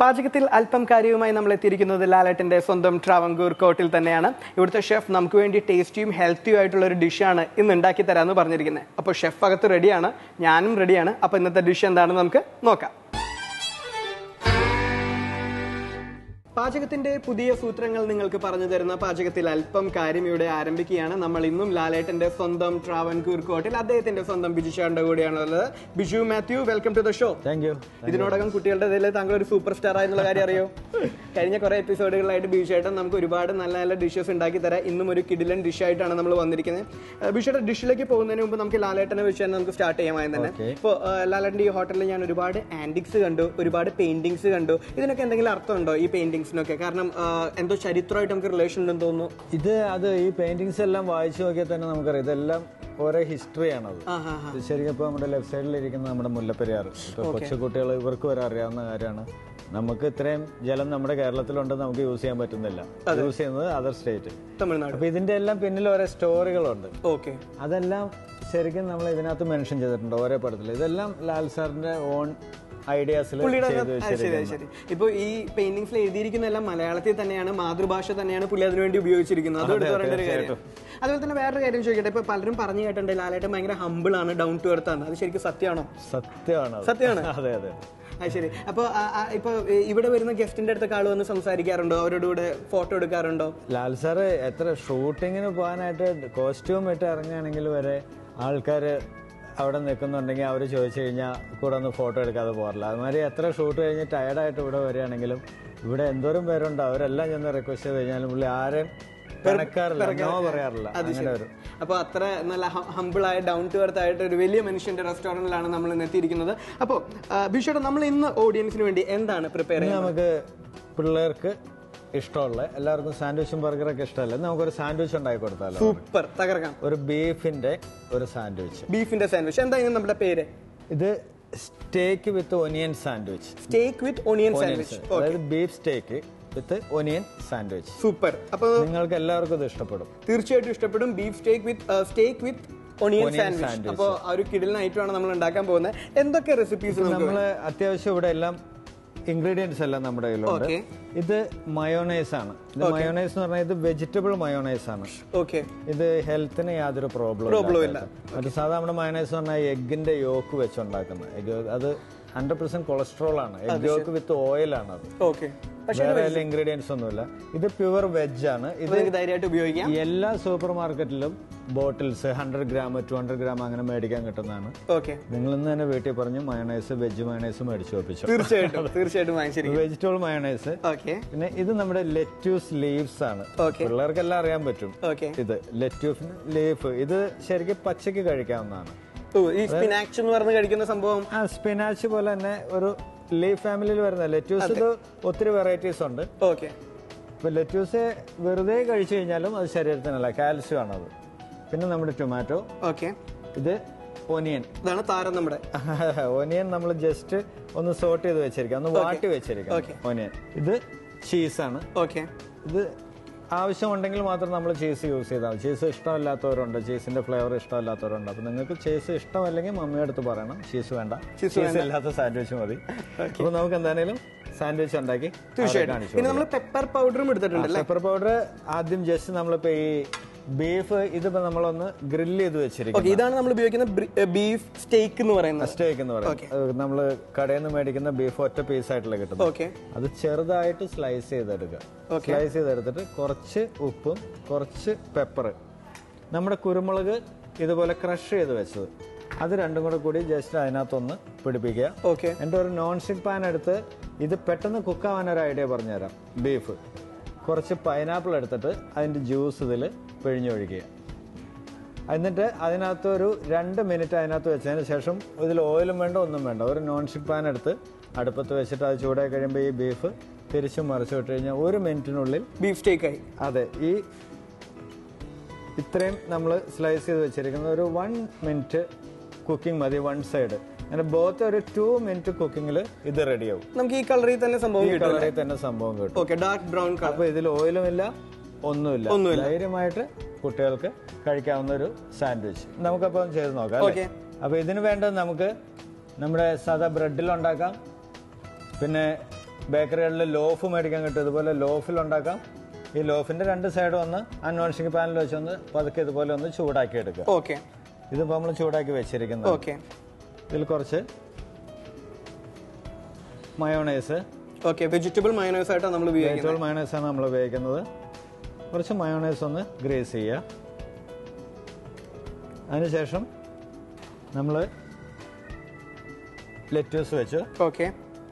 പാചകത്തിൽ അല്പം കാര്യവുമായി നമ്മൾ എത്തിയിരിക്കുന്നത് ലാലേട്ടന്റെ സ്വന്തം ട്രാവങ്കൂർ കോട്ടിൽ തന്നെയാണ് ഇവിടുത്തെ ഷെഫ് നമുക്ക് വേണ്ടി ടേസ്റ്റിയും ഹെൽത്തിയും ആയിട്ടുള്ള ഒരു ഡിഷാണ് ഇന്ന് ഉണ്ടാക്കി തരാമെന്ന് പറഞ്ഞിരിക്കുന്നത് അപ്പോൾ ഷെഫ് അകത്ത് റെഡിയാണ് ഞാനും റെഡിയാണ് അപ്പോൾ ഇന്നത്തെ ഡിഷ് എന്താണെന്ന് നമുക്ക് നോക്കാം പാചകത്തിന്റെ പുതിയ സൂത്രങ്ങൾ നിങ്ങൾക്ക് പറഞ്ഞു തരുന്ന പാചകത്തിൽ അല്പം കാര്യം ഇവിടെ ആരംഭിക്കുകയാണ് നമ്മൾ ഇന്നും ലാലേട്ടന്റെ സ്വന്തം ട്രാവൻകൂർ കോട്ടിൽ അദ്ദേഹത്തിന്റെ സ്വന്തം ബിജുഷാന്റെ കൂടെയാണുള്ളത് Biju Mathew welcome to the show thank you ഇതിനോടകം കുട്ടികളുടെ ഇടയിൽ താങ്കൾ ഒരു സൂപ്പർ സ്റ്റാർ ആയെന്നുള്ള കാര്യം അറിയോ കഴിഞ്ഞ കുറെ എപ്പിസോഡുകളായിട്ട് ബിഷേട്ടൻ നമുക്ക് ഒരുപാട് നല്ല നല്ല ഡിഷസ് ഉണ്ടാക്കി തരാം ഇന്നും ഒരു കിഡിലൻ ഡിഷ് ആയിട്ടാണ് നമ്മൾ വന്നിരിക്കുന്നത് ബിഷയുടെ ഡിഷിലേക്ക് പോകുന്നതിന് മുമ്പ് നമുക്ക് ലാലേട്ടനെ വെച്ച് തന്നെ നമുക്ക് സ്റ്റാർട്ട് ചെയ്യാമായി തന്നെ Okay. ഇപ്പോൾ ലാലേട്ടൻ്റെ ഈ ഹോട്ടലിൽ ഞാൻ ഒരുപാട് ആന്റിക്സ് കണ്ടു ഒരുപാട് പെയിന്റിങ്സ് കണ്ടു ഇതിനൊക്കെ എന്തെങ്കിലും അർത്ഥമുണ്ടോ ഈ പെയിന്റിങ്സിനൊക്കെ കാരണം ആ, എന്തോ ചരിത്രമായിട്ട് നമുക്ക് റിലേഷൻ ഉണ്ടെന്ന് തോന്നുന്നു ഇത് അത് ഈ പെയിന്റിങ്സ് എല്ലാം വായിച്ചു നോക്കിയാൽ തന്നെ നമുക്കറിയാം ഇതെല്ലാം ഓരോ ഹിസ്റ്ററിയാണത് ആ ഹാ ഇത് ശരിക്കും ഇപ്പോൾ നമ്മുടെ ലെഫ്റ്റ് സൈഡിൽ ഇരിക്കുന്ന നമ്മുടെ മുല്ലപ്പെരിയാർ ഇപ്പൊ കൊച്ചു കുട്ടികൾ ഇവർക്ക് വരെ അറിയാവുന്ന കാര്യമാണ് നമുക്ക് ഇത്രയും ജലം നമ്മുടെ കേരളത്തിലുണ്ട് നമുക്ക് യൂസ് ചെയ്യാൻ പറ്റുന്നില്ല യൂസ് ചെയ്യുന്നത് അതർ സ്റ്റേറ്റ് തമിഴ്നാട് അപ്പൊ ഇതിന്റെ എല്ലാം പിന്നിൽ ഓരോ സ്റ്റോറികളുണ്ട് ഓക്കെ അതെല്ലാം ശരിക്കും നമ്മൾ ഇതിനകത്ത് മെൻഷൻ ചെയ്തിട്ടുണ്ട് ഓരോ പടത്തിൽ ഇതെല്ലാം ലാൽ സാറിന്റെ ഓൺ ഐഡിയാസിൽ പുള്ളിയുടെ ചെയ്ത് ആ, ശരി വെച്ചിരിക്കുന്നത് ശരി ഇപ്പൊ ഈ പെയിന്റിങ്സിൽ എഴുതിയിരിക്കുന്ന എല്ലാം മലയാളത്തിൽ തന്നെയാണ് മാതൃഭാഷ തന്നെയാണ് പുള്ളി അതിനു വേണ്ടി ഉപയോഗിച്ചിരിക്കുന്നത് അത് എടുത്ത് പറയേണ്ട ഒരു കാര്യം അതുപോലെ തന്നെ വേറൊരു കാര്യം ചോദിക്കട്ടെ ഇപ്പൊ പലരും പറഞ്ഞു കേട്ടിട്ടുണ്ട് ലാലേട്ടൻ ഭയങ്കര ഹമ്പിൾ ആണ് ഡൗൺ ടു എർത്ത് ആണ് അത് ശരിക്കും സത്യമാണോ സത്യമാണ് അത്. സത്യമാണ് അതെ അതെ അത് ശരി അപ്പൊ ആ, ആ, ഇപ്പൊ ഈ ഇവിടെ വരുന്ന ഗസ്റ്റിന്റെ അടുത്ത് ആൾ വന്ന് സംസാരിക്കാറുണ്ടോ അവരോട് കൂടെ ഫോട്ടോ എടുക്കാറുണ്ടോ ലാൽ സാറ് എത്ര ഷൂട്ടിങ്ങിന് പോകാനായിട്ട് കോസ്റ്റ്യൂം ഇട്ട് ഇറങ്ങുകയാണെങ്കിൽ വരെ ആൾക്കാർ അവിടെ നിൽക്കുന്നുണ്ടെങ്കിൽ അവർ ചോദിച്ചു കഴിഞ്ഞാൽ കൂടെ ഒന്ന് ഫോട്ടോ എടുക്കാതെ പോകാറില്ല അതുമാതിരി എത്ര ഷൂട്ട് കഴിഞ്ഞ് ടയർഡായിട്ട് ഇവിടെ വരികയാണെങ്കിലും ഇവിടെ എന്തോരം പേരുണ്ട് അവരെല്ലാം ചെന്ന് റിക്വസ്റ്റ് ചെയ്ത് കഴിഞ്ഞാലും പുള്ളി ആരെയും പിണക്കാറില്ല നോ പറയാറില്ല അങ്ങനെ വരും അപ്പോൾ അത്ര നല്ല ഹമ്പിൾ ആയ ഡൗൺ ടു എർത്ത് ആയിട്ട് ഒരു വലിയ മനുഷ്യന്റെ റെസ്റ്റോറന്റിലാണ് നമ്മൾ ഇന്ന് എത്തിയിരിക്കുന്നത് അപ്പോൾ ബിഷോട്ട് നമ്മൾ ഇന്ന് ഓഡിയൻസിന് വേണ്ടി എന്താണ് പ്രിപ്പയർ ഇനി ചെയ്യുന്നത് നമുക്ക് പിള്ളേർക്ക് ഇഷ്ടമുള്ള എല്ലാവർക്കും സാൻഡ്വിച്ചും ബർഗറൊക്കെ ഇഷ്ടമല്ല നമുക്കൊരു സാൻഡ്വിച്ച് ഉണ്ടാക്കി കൊടുത്താലോ സൂപ്പർ തകർക്കാം ഒരു ബീഫിന്റെ ഒരു സാൻഡ്വിച്ച് ബീഫിന്റെ സാൻഡ്വിച്ച് എന്താ ഇതിന് നമ്മുടെ പേര് ഇത് steak with onion sandwich steak with onion sandwich അതായത് beef steak with onion sandwich super അപ്പോൾ നിങ്ങൾക്ക് എല്ലാവർക്കും ഇത് ഇഷ്ടപ്പെടും തീർച്ചയായിട്ടും ഇഷ്ടപ്പെടും beef steak with steak with onion Onion sandwich sandwich. അപ്പോൾ ആ ഒരു കിടിലൻ ഐറ്റമാണ് നമ്മൾ ഉണ്ടാക്കാൻ പോകുന്നത് എന്തൊക്കെ റെസിപ്പീസ് നമുക്ക് നമ്മൾ അത്യാവശ്യം ഇവിടെ എല്ലാം ഇൻഗ്രീഡിയൻസ് എല്ലാം നമ്മുടെ കയ്യിലുണ്ട് ഓക്കെ ഇത് മയോണൈസ് ആണ് ഇത് മയോണൈസ് എന്ന് പറഞ്ഞാൽ ഇത് വെജിറ്റബിൾ മയോണൈസ് ആണ് ഓക്കെ ഇത് ഹെൽത്തിന് യാതൊരു പ്രോബ്ലം Problem ഇല്ല. മറ്റു സാധാരണ നമ്മുടെ മയനൈസ് എന്ന് പറഞ്ഞാൽ എഗിന്റെ യോക്ക് വെച്ചുണ്ടാക്കുന്ന എഗ് അത് ഹൺഡ്രഡ് പെർസെന്റ് കൊളസ്ട്രോൾ ആണ് എഗ് യോക്ക് വിത്ത് ഓയിൽ ആണ് അത് ഓക്കെ പക്ഷേ വേറെ എല്ലാ ഇൻഗ്രീഡിയൻസ് ഒന്നുമില്ല ഇത് പ്യുവർ വെജ് ആണ് ഇത് നിങ്ങൾക്ക് ധൈര്യമായിട്ട് ഉപയോഗിക്കാം എല്ലാ സൂപ്പർ മാർക്കറ്റിലും bottles hundred gram two hundred gram അങ്ങനെ മേടിക്കാൻ കിട്ടുന്നതാണ് ഓക്കെ നിങ്ങൾ ഇന്ന് തന്നെ വീട്ടിൽ പറഞ്ഞു മയണൈസ് വെജ് മയണൈസ് മേടിച്ചു വെപ്പിച്ചു തീർച്ചയായിട്ടും തീർച്ചയായിട്ടും വാങ്ങിച്ചിരിക്കും വെജിറ്റബിൾ മയണൈസ് ഓക്കെ പിന്നെ ഇത് നമ്മുടെ ലെറ്റ്യൂസ് ലീവ്സ് ആണ് Okay. പിള്ളേർക്കെല്ലാം അറിയാൻ പറ്റും ഓക്കെ ഇത് ലെറ്റ്യൂസ് ലീഫ് ഇത് ശരിക്കും പച്ചയ്ക്ക് കഴിക്കാവുന്നതാണ് ഓ ഈ സ്പിനാക്സ് എന്ന് പറഞ്ഞ് കഴിക്കുന്ന സംഭവം ആ സ്പിനാച്ച് പോലെ തന്നെ ഒരു ലീഫ് ഫാമിലിയിൽ വരുന്ന ലെറ്റ്യൂസ് ഇത് ഒത്തിരി വെറൈറ്റീസ് ഉണ്ട് ഓക്കെ ഇപ്പൊ ലെറ്റ്യൂസ് വെറുതെ കഴിച്ചു കഴിഞ്ഞാലും അത് ശരീരത്തിനല്ല കാൽസ്യം ആണത് പിന്നെ നമ്മുടെ ടൊമാറ്റോ ഓക്കെ ഇത് ഒനിയൻ ഇതാണ് താരം നമ്മുടെ ഒനിയൻ നമ്മൾ ജസ്റ്റ് ഒന്ന് സോട്ട് ചെയ്ത് വെച്ചിരിക്കാം ഒന്ന് വാട്ടി വെച്ചിരിക്കാം Okay. ഒനിയൻ ഇത് ചീസാണ് ഓക്കെ ഇത് ആവശ്യമുണ്ടെങ്കിൽ മാത്രം നമ്മൾ ചീസ് യൂസ് ചെയ്താൽ മതി ചീസ് ഇഷ്ടമല്ലാത്തവരുണ്ട് ചീസിന്റെ ഫ്ലേവർ ഇഷ്ടമല്ലാത്തവരുണ്ട് അപ്പൊ നിങ്ങൾക്ക് ചീസ് ഇഷ്ടമല്ലെങ്കിൽ മമ്മിയുടെ അടുത്ത് പറയണം ചീസ് വേണ്ട ചീസ് ഇല്ലാത്ത സാൻഡ്വിച്ച് മതി അപ്പൊ നമുക്ക് എന്തായാലും സാൻഡ്വിച്ച് ഉണ്ടാക്കി തീർച്ചയായിട്ടും പിന്നെ നമ്മൾ പെപ്പർ പൗഡറും എടുത്തിട്ടുണ്ട് പെപ്പർ പൗഡർ ആദ്യം ജസ്റ്റ് നമ്മളിപ്പോ ഈ ബീഫ് ഇതിപ്പോ നമ്മളൊന്ന് ഗ്രില്ല് ചെയ്ത് വെച്ചിരിക്കും ഓക്കെ ഇതാണ് നമ്മൾ ഉപയോഗിക്കുന്ന ബീഫ് സ്റ്റേക്ക് എന്ന് പറയുന്നത് സ്റ്റേക്ക് എന്ന് പറയും നമ്മൾ കടയിൽ നിന്ന് മേടിക്കുന്ന ബീഫ് ഒറ്റ പീസ് ആയിട്ടുള്ള കിട്ടുന്നത് ഓക്കെ അത് ചെറുതായിട്ട് സ്ലൈസ് ചെയ്തെടുക്കുക സ്ലൈസ് ചെയ്തെടുത്തിട്ട് കുറച്ച് ഉപ്പും കുറച്ച് പെപ്പർ നമ്മുടെ കുരുമുളക് ഇതുപോലെ ക്രഷ് ചെയ്ത് വെച്ചത് അത് രണ്ടും കൂടെ കൂടി ജസ്റ്റ് അതിനകത്തൊന്ന് പിടിപ്പിക്കുക ഓക്കെ എന്നിട്ട് ഒരു നോൺ സ്റ്റിക് പാൻ എടുത്ത് ഇത് പെട്ടെന്ന് കുക്കാവാൻ ഒരു ഐഡിയ പറഞ്ഞുതരാം ബീഫ് കുറച്ച് പൈനാപ്പിൾ എടുത്തിട്ട് അതിൻ്റെ ജ്യൂസ് ഇതിൽ പിഴിഞ്ഞൊഴിക്കുക എന്നിട്ട് അതിനകത്ത് ഒരു രണ്ട് മിനിറ്റ് അതിനകത്ത് വെച്ചതിന് ശേഷം ഇതിൽ ഓയിലും വേണ്ട ഒന്നും വേണ്ട ഒരു നോൺ സ്റ്റിക് പാൻ എടുത്ത് അടുപ്പത്ത് വെച്ചിട്ട് അത് ചൂടായി കഴിയുമ്പോൾ ഈ ബീഫ് തിരിച്ചും മറിച്ചു വിട്ട് കഴിഞ്ഞാൽ ഒരു മിനിറ്റിനുള്ളിൽ ബീഫ് സ്റ്റേക്ക് ആയി അതെ ഈ ഇത്രയും നമ്മൾ സ്ലൈസ് ചെയ്ത് വെച്ചിരിക്കുന്ന ഒരു വൺ മിനിറ്റ് കുക്കിംഗ് മതി വൺ സൈഡ് അങ്ങനെ ബോത്ത് ഒരു ടു മിനിറ്റ് കുക്കിങ്ങിൽ ഇത് റെഡിയാവും നമുക്ക് ഈ കളറിൽ തന്നെ സംഭവം ഈ കിട്ടും കളറിൽ തന്നെ സംഭവം കിട്ടും ഓക്കെ ഡാർക്ക് ബ്രൗൺ കളർ അപ്പൊ ഇതിൽ ഓയിലും ഇല്ല ഒന്നുമില്ല ഒന്നുമില്ല. ധൈര്യമായിട്ട് കുട്ടികൾക്ക് കഴിക്കാവുന്ന ഒരു സാൻഡ്വിച്ച് നമുക്കപ്പം ചെയ്ത് നോക്കാം അല്ലേ? Okay. അപ്പൊ ഇതിന് വേണ്ടത് നമുക്ക് നമ്മുടെ സാധാ ബ്രെഡിൽ ഉണ്ടാക്കാം പിന്നെ ബേക്കറികളിൽ ലോഫ് മേടിക്കാൻ കിട്ടും ഇതുപോലെ ലോഫിൽ ഉണ്ടാക്കാം ഈ ലോഫിന്റെ രണ്ട് സൈഡും ഒന്ന് ആ നോൺ സ്റ്റിക്ക് പാനിൽ വെച്ചൊന്ന് പതുക്കെ ഇതുപോലെ ഒന്ന് ചൂടാക്കി എടുക്കുക ഓക്കെ ഇതിപ്പോൾ നമ്മൾ ചൂടാക്കി വെച്ചിരിക്കുന്നത് ഓക്കെ ഇതിൽ കുറച്ച് മയോണൈസ് ഓക്കെ വെജിറ്റബിൾ മയോണൈസ് ആയിട്ടാണ് നമ്മൾ ഉപയോഗിക്കുന്നത് വെജിറ്റബിൾ മയോണൈസാണ് നമ്മൾ ഉപയോഗിക്കുന്നത് കുറച്ച് മയോണൈസ് ഒന്ന് ഗ്രേസ് ചെയ്യുക അതിനുശേഷം നമ്മൾ ലെറ്റ്യൂസ് വെച്ച് ഓക്കെ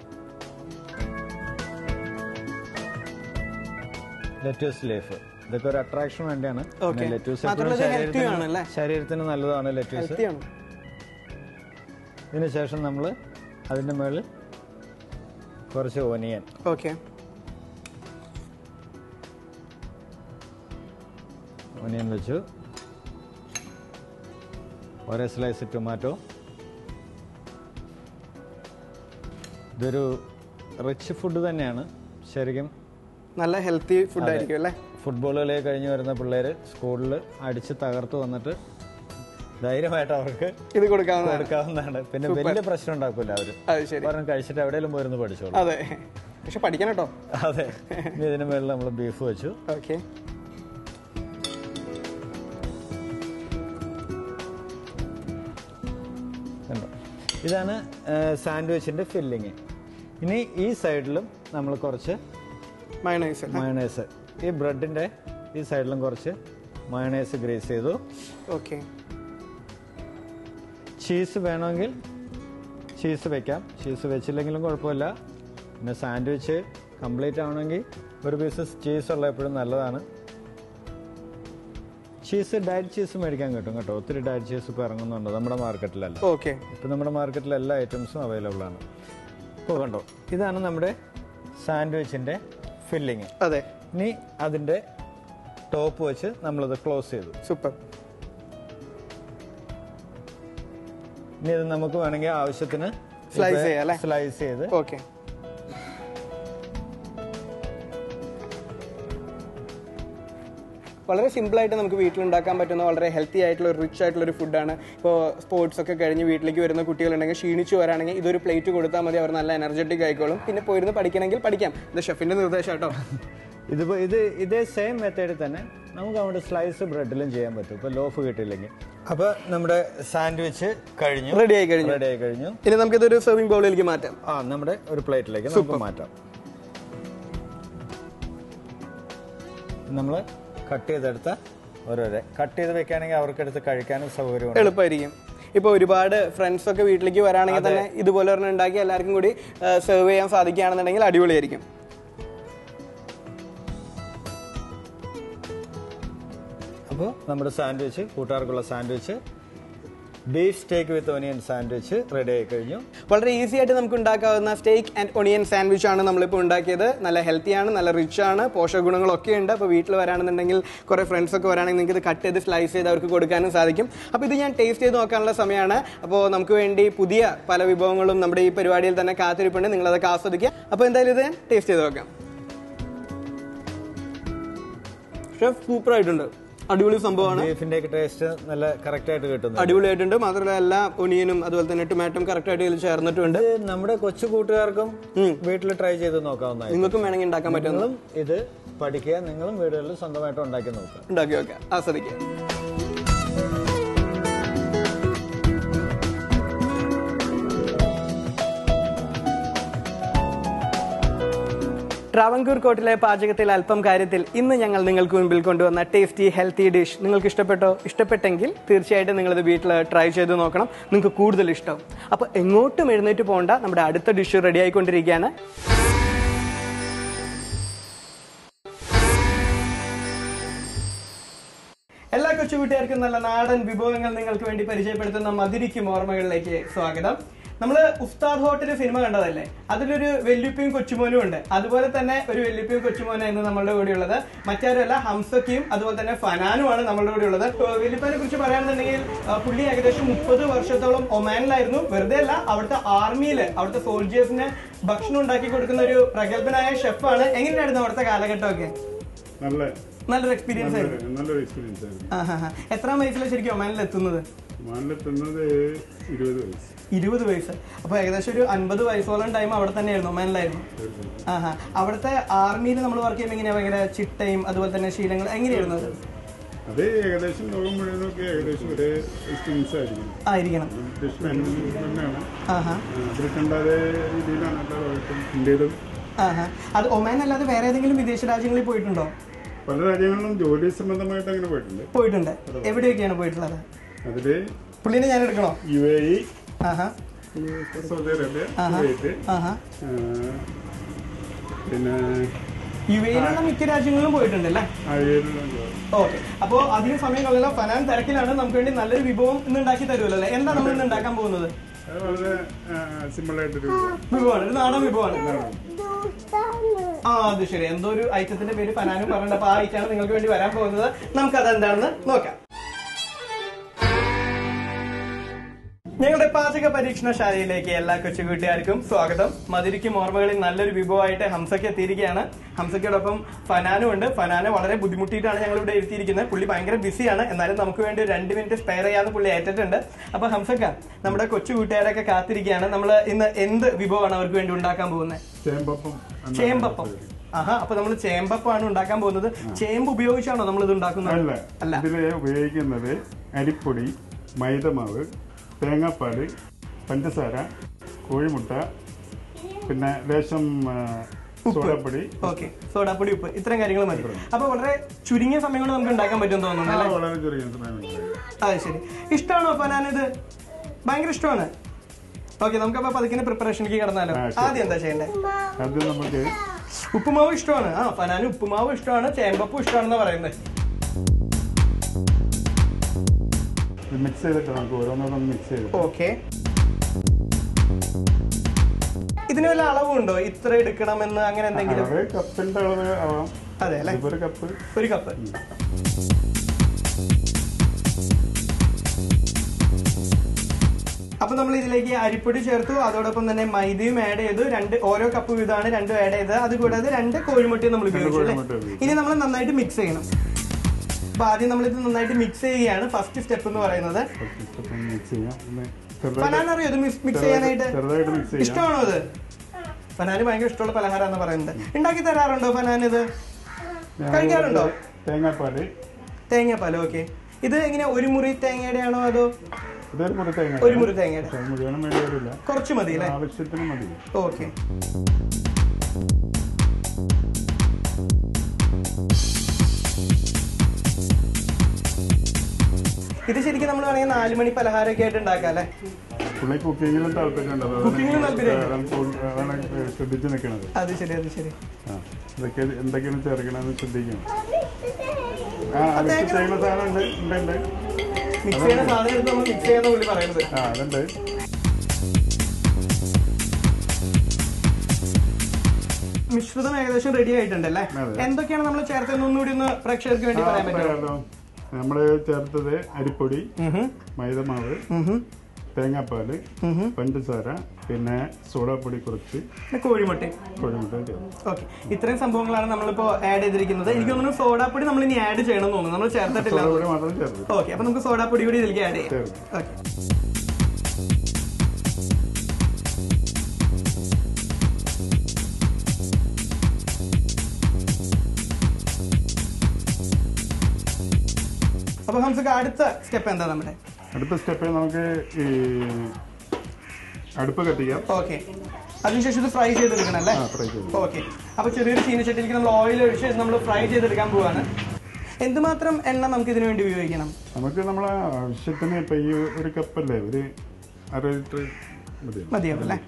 ലെറ്റ്യൂസ് ലീഫ് ഇതൊക്കെ ഒരു അട്രാക്ഷൻ വേണ്ടിയാണ് Okay. ലെറ്റ്യൂസ് മാത്രമല്ല ഇത് healthy ആണല്ലേ? ശരീരത്തിന് നല്ലതാണ് ലെറ്റ്യൂസ് ഹെൽത്തിയാണ് ഇതിന് ശേഷം നമ്മൾ അതിൻ്റെ മുകളിൽ കുറച്ച് ഒനിയൻ ഓക്കെ ഒനിയൻ വെച്ചു ഒരേ സ്ലൈസ് ടൊമാറ്റോ ഇതൊരു റിച്ച് ഫുഡ് തന്നെയാണ് ശരിക്കും നല്ല ഹെൽത്തി ഫുഡ് ആയിരിക്കും അല്ലേ ഫുട്ബോൾ കളി കഴിഞ്ഞ് വരുന്ന പിള്ളേർ സ്കൂളിൽ അടിച്ച് തകർത്ത് വന്നിട്ട് ധൈര്യമായിട്ട് അവർക്ക് ഇത് കൊടുക്കാവുന്നതാണ് കൊടുക്കാവുന്നതാണ് പിന്നെ വലിയ പ്രശ്നം ഉണ്ടാക്കില്ല അവർ അത് ശരി പറഞ്ഞ് കഴിച്ചിട്ട് എവിടെയെങ്കിലും പോയിരുന്നു പഠിച്ചോളൂ അതെ പക്ഷെ പഠിക്കണം കേട്ടോ അതെ ഇനി ഇതിന് മേളിൽ നമ്മൾ ബീഫ് വെച്ചു ഓക്കെ കണ്ടോ ഇതാണ് സാൻഡ്വിച്ചിന്റെ ഫില്ലിങ് ഇനി ഈ സൈഡിലും നമ്മൾ കുറച്ച് മയോണൈസ് മയണൈസ് ഈ ബ്രെഡിന്റെ ഈ സൈഡിലും കുറച്ച് മയണൈസ് ഗ്രേസ് ചെയ്തു ഓക്കെ ചീസ് വേണമെങ്കിൽ ചീസ് വെക്കാം ചീസ് വെച്ചില്ലെങ്കിലും കുഴപ്പമില്ല പിന്നെ സാൻഡ്വിച്ച് കംപ്ലീറ്റ് ആവണമെങ്കിൽ ഒരു പീസ് ചീസ് ഉള്ള എപ്പോഴും നല്ലതാണ് ചീസ് ഡയറ്റ് ചീസ് മേടിക്കാൻ കിട്ടും കേട്ടോ ഒത്തിരി ഡയറ്റ് ചീസ് ഇപ്പോൾ ഇറങ്ങുന്നുണ്ട് നമ്മുടെ മാർക്കറ്റിലല്ല ഓക്കെ ഇപ്പം നമ്മുടെ മാർക്കറ്റിൽ എല്ലാ ഐറ്റംസും അവൈലബിൾ ആണ് ഇപ്പോൾ കണ്ടോ ഇതാണ് നമ്മുടെ സാൻഡ്വിച്ചിൻ്റെ ഫില്ലിങ് അതെ ഇനി അതിൻ്റെ ടോപ്പ് വെച്ച് നമ്മളിത് ക്ലോസ് ചെയ്തു സൂപ്പർ ഇനി ഇത് നമുക്ക് വേണമെങ്കിൽ ആവശ്യത്തിന് Slice ചെയ്യാം അല്ലേ? സ്ലൈസ് ചെയ്ത് ഓക്കെ വളരെ സിമ്പിൾ ആയിട്ട് നമുക്ക് വീട്ടിലുണ്ടാക്കാൻ പറ്റുന്ന വളരെ ഹെൽത്തി ആയിട്ടുള്ള ഒരു റിച്ച് ആയിട്ടുള്ള ഒരു ഫുഡാണ് ഇപ്പോൾ സ്പോർട്സ് ഒക്കെ കഴിഞ്ഞ് വീട്ടിലേക്ക് വരുന്ന കുട്ടികളുണ്ടെങ്കിൽ ക്ഷീണിച്ചു വരാണെങ്കിൽ ഇതൊരു പ്ലേറ്റ് കൊടുത്താൽ മതി അവർ നല്ല എനർജറ്റിക് ആയിക്കോളും പിന്നെ പോയിരുന്ന് പഠിക്കണമെങ്കിൽ പഠിക്കാം ഇത് ഷെഫിന്റെ നിർദ്ദേശം കേട്ടോ ഇതിപ്പോ ഇത് ഇതേ സെയിം മെത്തേഡിൽ തന്നെ നമുക്ക് അവിടെ സ്ലൈസ് ബ്രെഡിലും ചെയ്യാൻ പറ്റും ഇപ്പൊ ലോഫ് കിട്ടിയില്ലെങ്കിൽ അപ്പൊ നമ്മുടെ സാൻഡ്വിച്ച് കഴിഞ്ഞു റെഡി ആയി കഴിഞ്ഞു റെഡി ആയി കഴിഞ്ഞു ഇനി നമുക്കിതൊരു സെർവിംഗ് ബൗളിലേക്ക് മാറ്റാം ആ നമ്മുടെ ഒരു പ്ലേറ്റിലേക്ക് നമുക്ക് മാറ്റാം നമ്മൾ കട്ട് ചെയ്തെടുത്ത ഓരോരെ കട്ട് ചെയ്ത് വെക്കുകയാണെങ്കിൽ അവർക്കെടുത്ത് കഴിക്കാനും സൗകര്യമുണ്ട് എളുപ്പമായിരിക്കും ഇപ്പോൾ ഒരുപാട് ഫ്രണ്ട്സ് ഒക്കെ വീട്ടിലേക്ക് വരാണെങ്കിൽ തന്നെ ഇതുപോലെ ഒരെണ്ണം ഉണ്ടാക്കി എല്ലാവർക്കും കൂടി സെർവ് ചെയ്യാൻ സാധിക്കുകയാണെന്നുണ്ടെങ്കിൽ അടിപൊളിയായിരിക്കും അപ്പോൾ നമ്മുടെ സാൻഡ്വിച്ച് കൂട്ടുകാർക്കുള്ള sandwich beef steak with onion sandwich ready ആയി കഴിഞ്ഞു വളരെ ഈസി ആയിട്ട് നമുക്ക് ഉണ്ടാക്കാവുന്ന സ്റ്റേക്ക് ആൻഡ് ഒണിയൻ സാൻഡ്വിച്ച് ആണ് നമ്മളിപ്പോൾ ഉണ്ടാക്കിയത് നല്ല ഹെൽത്തി ആണ് നല്ല റിച്ച് ആണ് പോഷകഗുണങ്ങളൊക്കെ ഉണ്ട് അപ്പോൾ വീട്ടിൽ വരാണെന്നുണ്ടെങ്കിൽ കുറേ ഫ്രണ്ട്സ് ഒക്കെ വരാണെങ്കിൽ നിങ്ങൾക്ക് ഇത് കട്ട് ചെയ്ത് സ്ലൈസ് ചെയ്ത് അവർക്ക് കൊടുക്കാനും സാധിക്കും അപ്പോൾ ഇത് ഞാൻ ടേസ്റ്റ് ചെയ്ത് നോക്കാനുള്ള സമയമാണ് അപ്പോൾ നമുക്ക് വേണ്ടി പുതിയ പല വിഭവങ്ങളും നമ്മുടെ ഈ പരിപാടിയിൽ തന്നെ കാത്തിരിപ്പുണ്ട് നിങ്ങളതൊക്കെ ആസ്വദിക്കുക അപ്പോൾ എന്തായാലും ഇത് ടേസ്റ്റ് ചെയ്ത് നോക്കാം ഷെഫ് സൂപ്പർ ആയിട്ടുണ്ട് അടിപൊളി സംഭവമാണ് ബീഫിന്റെ ഒക്കെ ടേസ്റ്റ് നല്ല കറക്റ്റ് ആയിട്ട് കിട്ടുന്നു അടിപൊളിയായിട്ടുണ്ട് മാത്രമല്ല എല്ലാ ഒനിയനും അതുപോലെ തന്നെ ടൊമാറ്റോയും കറക്റ്റ് ആയിട്ട് ഇതിൽ ചേർന്നിട്ടുണ്ട് ഇത് നമ്മുടെ കൊച്ചു കൂട്ടുകാർക്കും വീട്ടിൽ ട്രൈ ചെയ്ത് നോക്കാവുന്നതായി നിങ്ങൾക്കും വേണമെങ്കിൽ ഉണ്ടാക്കാൻ പറ്റും നിങ്ങളും ഇത് പഠിക്കുക നിങ്ങളും വീടുകളിൽ സ്വന്തമായിട്ട് ഉണ്ടാക്കി നോക്കുക ഉണ്ടാക്കി വെക്കാം ആസ്വദിക്കാം ട്രാവൻകൂർ കോട്ടിലെ പാചകത്തിൽ അല്പം കാര്യത്തിൽ ഇന്ന് ഞങ്ങൾ നിങ്ങൾക്ക് മുൻപിൽ കൊണ്ടുവന്ന ടേസ്റ്റി ഹെൽത്തി ഡിഷ് നിങ്ങൾക്ക് ഇഷ്ടപ്പെട്ടോ ഇഷ്ടപ്പെട്ടെങ്കിൽ തീർച്ചയായിട്ടും നിങ്ങളിത് വീട്ടിൽ ട്രൈ ചെയ്ത് നോക്കണം നിങ്ങൾക്ക് കൂടുതൽ ഇഷ്ടം അപ്പോൾ എങ്ങോട്ടും എഴുന്നേറ്റ് പോകണ്ട നമ്മുടെ അടുത്ത ഡിഷ് റെഡി ആയിക്കൊണ്ടിരിക്കുകയാണ് എല്ലാ കൊച്ചു കൂട്ടുകാർക്കും നല്ല നാടൻ വിഭവങ്ങൾ നിങ്ങൾക്ക് വേണ്ടി പരിചയപ്പെടുത്തുന്ന മധുരിക്കും ഓർമ്മകളിലേക്ക് സ്വാഗതം നമ്മൾ ഉസ്താദ് ഹോട്ടൽ സിനിമ കണ്ടതല്ലേ അതിലൊരു വെല്ലുപ്പിയും കൊച്ചുമോനും ഉണ്ട് അതുപോലെ തന്നെ ഒരു വെല്ലുപ്പിയും കൊച്ചുമോനും ഇന്ന് നമ്മളുടെ കൂടെ ഉള്ളത് മറ്റാരുമല്ല ഹംസക്കിയും അതുപോലെ തന്നെ ഫനാനുമാണ് നമ്മളുടെ കൂടെ ഉള്ളത് വെല്ലുപ്പിനെ കുറിച്ച് പറയുകയാണെന്നുണ്ടെങ്കിൽ ആ, പുള്ളി ഏകദേശം മുപ്പത് വർഷത്തോളം ഒമാനിലായിരുന്നു വെറുതെ അല്ല അവിടുത്തെ ആർമിയിൽ അവിടുത്തെ സോൾജിയേഴ്സിന് ഭക്ഷണം ഉണ്ടാക്കി കൊടുക്കുന്ന ഒരു പ്രഗത്ഭനായ ഷെഫാണ് എങ്ങനെയായിരുന്നു അവിടുത്തെ കാലഘട്ടമൊക്കെ നല്ല നല്ലൊരു എക്സ്പീരിയൻസ് ആയിരുന്നു നല്ലൊരു നല്ലൊരു എക്സ്പീരിയൻസ് ആയിരുന്നു ആ ഹാ ഹാ എത്രാം വയസ്സിലാണ് ശരിക്കും ഒമാനിൽ എത്തുന്നത് ഒമാനിലെത്തുന്നത് ഇരുപത് വയസ്സ് ഇരുപത് വയസ്സ് അപ്പോൾ ഏകദേശം ഒരു അൻപത് വയസ്സോളം ടൈം അവിടെ തന്നെയായിരുന്നു ഒമാനിലായിരുന്നു ആ ഹാ അവിടുത്തെ ആർമിയിൽ നമ്മൾ വർക്ക് ചെയ്യുമ്പോൾ എങ്ങനെയാ ഭയങ്കര ചിട്ടയും അതുപോലെ തന്നെ ശീലങ്ങൾ എങ്ങനെയായിരുന്നു അത് അത് ഏകദേശം ലോകം മുഴുവനൊക്കെ ഏകദേശം ഒരേ എക്സ്പീരിയൻസ് ആയിരിക്കും ആയിരിക്കണം ബ്രിട്ടീഷ് മാനേജ്മെന്റാണ് ആ ഹാ ബ്രിട്ടൻ്റെ അതേ രീതിയിലാണ് എല്ലാ ലോകത്തും ഇന്ത്യയിലും ആ ഹാ അത് ഒമാൻ അല്ലാതെ വേറെ ഏതെങ്കിലും വിദേശ രാജ്യങ്ങളിൽ പോയിട്ടുണ്ടോ പല രാജ്യങ്ങളിലും ജോലി സംബന്ധമായിട്ട് അങ്ങനെ പോയിട്ടുണ്ട് പോയിട്ടുണ്ട് എവിടെയൊക്കെയാണ് പോയിട്ടുള്ളത് അതില് പുള്ളിനെ ഞാൻ എടുക്കണോ യു എ ഇ ആഹാ സൗദി അറേബ്യ കുവൈറ്റ് ആഹാ ആ, പിന്നെ യു എയിലുള്ള മിക്ക രാജ്യങ്ങളിലും പോയിട്ടുണ്ട് അല്ലേ ആയിരം ഓക്കെ അപ്പോ അധികം സമയം കളയല ഫനാൻ തിരക്കിലാണ് നമുക്ക് വേണ്ടി നല്ലൊരു വിഭവം ഇന്ന് ഉണ്ടാക്കി തരുമല്ലോ അല്ലേ എന്താ നമ്മൾ ഇന്ന് ഉണ്ടാക്കാൻ പോകുന്നത് അത് വളരെ സിമ്പിളായിട്ടൊരു വിഭവമാണ് ഒരു നാടൻ വിഭവമാണ് ആ അത് ശരി എന്തോ ഒരു ഐറ്റത്തിന്റെ പേര് ഫനാനും പറഞ്ഞിട്ട് അപ്പൊ ആ ഐറ്റാണ് നിങ്ങൾക്ക് വേണ്ടി വരാൻ പോകുന്നത് നമുക്ക് അത് എന്താണെന്ന് നോക്കാം ഞങ്ങളുടെ പാചക പരീക്ഷണശാലയിലേക്ക് എല്ലാ കൊച്ചുകൂട്ടുകാർക്കും സ്വാഗതം മധുരിക്കും ഓർമ്മകളിൽ നല്ലൊരു വിഭവമായിട്ട് ഹംസയ്ക്ക് എത്തിയിരിക്കുകയാണ് ഹംസയ്ക്കോടൊപ്പം ഫനാനും ഉണ്ട് ഫനാനെ വളരെ ബുദ്ധിമുട്ടിയിട്ടാണ് ഞങ്ങൾ ഇവിടെ എത്തിയിരിക്കുന്നത് പുള്ളി ഭയങ്കര ബിസിയാണ് എന്നാലും നമുക്ക് വേണ്ടി ഒരു രണ്ട് മിനിറ്റ് സ്പെയർ ചെയ്യാന്ന് പുള്ളി ഏറ്റിട്ടുണ്ട് അപ്പൊ ഹംസക്ക നമ്മുടെ കൊച്ചു കൂട്ടുകാരൊക്കെ കാത്തിരിക്കുകയാണ് നമ്മൾ ഇന്ന് എന്ത് വിഭവമാണ് അവർക്ക് വേണ്ടി ഉണ്ടാക്കാൻ പോകുന്നത് ചേമ്പപ്പം എന്നാണ് ചേമ്പപ്പം ആഹാ അപ്പൊ നമ്മൾ ചേമ്പപ്പാണ് ഉണ്ടാക്കാൻ പോകുന്നത് ചേമ്പ് ഉപയോഗിച്ചാണോ നമ്മൾ ഇത് ഉണ്ടാക്കുന്നത് അല്ല അല്ല ഇതില് ഉപയോഗിക്കുന്നത് അരിപ്പൊടി മൈദമാവ് തേങ്ങാപ്പാല് പഞ്ചസാര കോഴിമുട്ട പിന്നെ ലേശം ആ, സോഡാപ്പൊടി ഓക്കെ സോഡാപ്പൊടി ഉപ്പ് ഇത്രയും കാര്യങ്ങൾ മതി അപ്പൊ വളരെ ചുരുങ്ങിയ സമയം കൊണ്ട് നമുക്ക് ഉണ്ടാക്കാൻ പറ്റുമെന്ന് തോന്നുന്നു ആ, അല്ലേ വളരെ ചെറിയ സമയം കൊണ്ട്. അതെ ശരി ഇഷ്ടമാണോ ഫനാനിത് ഭയങ്കര ഇഷ്ടമാണ് ഓക്കെ നമുക്ക് അപ്പൊ പതുക്കിന് പ്രിപ്പറേഷനിലേക്ക് കടന്നാലോ ആ, ശരി. ആദ്യം എന്താ ചെയ്യണ്ടേ ആദ്യം നമുക്ക് ഉപ്പുമാവ് ഇഷ്ടമാണ് ആ ഫനാന് ഉപ്പുമാവ് ഇഷ്ടമാണ് ചേമ്പപ്പും ഇഷ്ടമാണെന്ന് പറയുന്നത് മിക്സ് ചെയ്തിട്ട് നമുക്ക് ഓരോന്നോരോന്ന് മിക്സ് ചെയ്തിട്ട് ഓക്കെ ഇതിന് വല്ല അളവുണ്ടോ ഇത്ര എടുക്കണമെന്ന് അങ്ങനെ എന്തെങ്കിലും അളവ് കപ്പിന്റെ അളവ് ആവാം അതെ അല്ലെ ഇതിപ്പോ ഒരു കപ്പ് ഒരു കപ്പ് അപ്പൊ നമ്മൾ ഇതിലേക്ക് അരിപ്പൊടി ചേർത്തു അതോടൊപ്പം തന്നെ മൈദയും ആഡ് ചെയ്തു രണ്ട് ഓരോ കപ്പ് വീതമാണ് രണ്ടും ആഡ് ചെയ്തത് അത് കൂടാതെ രണ്ട് കോഴിമുട്ടയും നമ്മൾ ഉപയോഗിച്ചു അല്ലേ കോഴിമുട്ട ഉപയോഗിച്ചു. ഇനി നമ്മൾ നന്നായിട്ട് മിക്സ് ചെയ്യണം അപ്പൊ ആദ്യം നമ്മൾ ഇത് നന്നായിട്ട് മിക്സ് ചെയ്യുകയാണ് ഫസ്റ്റ് സ്റ്റെപ്പ് എന്ന് പറയുന്നത് മിക്സ് ചെയ്യാം ഒന്ന് ഫനാൻ ചെറുതായിട്ട് അറിയോ ഇത് മിക്സ് ചെയ്യാനായിട്ട് ചെറുതായിട്ട് മിക്സ് ചെയ്യാം ഇഷ്ടമാണോ ഇത് ഫനാന് ഭയങ്കര ഇഷ്ടമുള്ള പലഹാരം എന്ന് പറയുന്നത് ഉണ്ടാക്കി തരാറുണ്ടോ ഫനാൻ ഇത് കഴിക്കാറുണ്ടോ തേങ്ങാപ്പാല് തേങ്ങാപ്പാൽ ഓക്കെ ഇത് എങ്ങനെ ഒരു മുറി തേങ്ങയുടെ ആണോ അതോ ഇതൊരു മുറി തേങ്ങ ഒരു മുറി തേങ്ങയുടെ പക്ഷേ മുഴുവനും വേണ്ടി വരില്ല കുറച്ച് മതി അല്ലേ ആവശ്യത്തിന് മതി ഓക്കെ ഇത് ശരിക്കും നമ്മൾ വേണമെങ്കിൽ നാല് മണി പലഹാരമൊക്കെ ആയിട്ട് ഉണ്ടാക്കാം അല്ലേ പുള്ളി കുക്കിങ്ങിലും താല്പര്യമുണ്ട് അതാണ് കുക്കിങ്ങിലും താല്പര്യമുണ്ട്. അതാണ് കൂ- അതാണ് ശ്രദ്ധിച്ച് നിൽക്കുന്നത് അത് ശരി അത് ശരി ആ ഇതൊക്കെ എന്തൊക്കെയാണ് ചേർക്കണമെന്ന് ശ്രദ്ധിക്കണം ആ മിക്സ് ചെയ്യുന്ന സാധനം ഉണ്ട് ഉണ്ട് ഉണ്ട് മിക്സ് ചെയ്യുന്ന സാധനം എടുത്ത് നമ്മൾ മിക്സ് ചെയ്യാന്ന് പുള്ളി പറയുന്നത് ആ അതുണ്ട് മിശ്രിതം ഏകദേശം റെഡി ആയിട്ടുണ്ട് അല്ലേ അതെ. എന്തൊക്കെയാണ് നമ്മൾ ചേർത്തതെന്ന് ഒന്നുകൂടി ഒന്ന് പ്രേക്ഷകർക്ക് വേണ്ടി പറയാൻ പറ്റുമോ നമ്മൾ ചേർത്തത് അരിപ്പൊടി മൈദമാവ് തേങ്ങാപ്പാല് പഞ്ചസാര പിന്നെ സോഡാപ്പൊടി കുറച്ച് പിന്നെ കോഴിമുട്ടയും കോഴിമുട്ട ചേർത്ത് ഓക്കെ ഇത്രയും സംഭവങ്ങളാണ് നമ്മളിപ്പോ ആഡ് ചെയ്തിരിക്കുന്നത് എനിക്ക് തോന്നുന്നു സോഡാപ്പൊടി നമ്മൾ ഇനി ആഡ് ചെയ്യണം എന്ന് തോന്നുന്നു നമ്മൾ ചേർത്തിട്ടില്ല സോഡാപ്പൊടി മാത്രം ചേർത്ത് ഓക്കെ അപ്പൊ നമുക്ക് സോഡാപ്പൊടി കൂടി ഇതിലേക്ക് ആഡ് ചെയ്യാം ചേർത്ത് ഓക്കെ അപ്പൊ ഹംസക്ക് അടുത്ത സ്റ്റെപ്പ് എന്താ നമ്മുടെ അടുത്ത സ്റ്റെപ്പ് നമുക്ക് ഈ അടുപ്പ് കത്തിക്കാം ഓക്കെ അതിനുശേഷം ഇത് ഫ്രൈ ചെയ്തെടുക്കണം അല്ലേ ആ ഫ്രൈ ചെയ്ത് ഓക്കെ അപ്പൊ ചെറിയൊരു ചീനച്ചട്ടിയിലേക്ക് നമ്മൾ ഓയിൽ ഒഴിച്ച് നമ്മൾ ഫ്രൈ ചെയ്തെടുക്കാൻ പോവാണ് എന്തുമാത്രം എണ്ണ നമുക്ക് ഇതിനു വേണ്ടി ഉപയോഗിക്കണം നമുക്ക് നമ്മളെ ആവശ്യത്തിന് ഇപ്പൊ ഈ ഒരു കപ്പല്ലേ ഒരു അര ലിറ്റർ മതി മതിയാവും അല്ലേ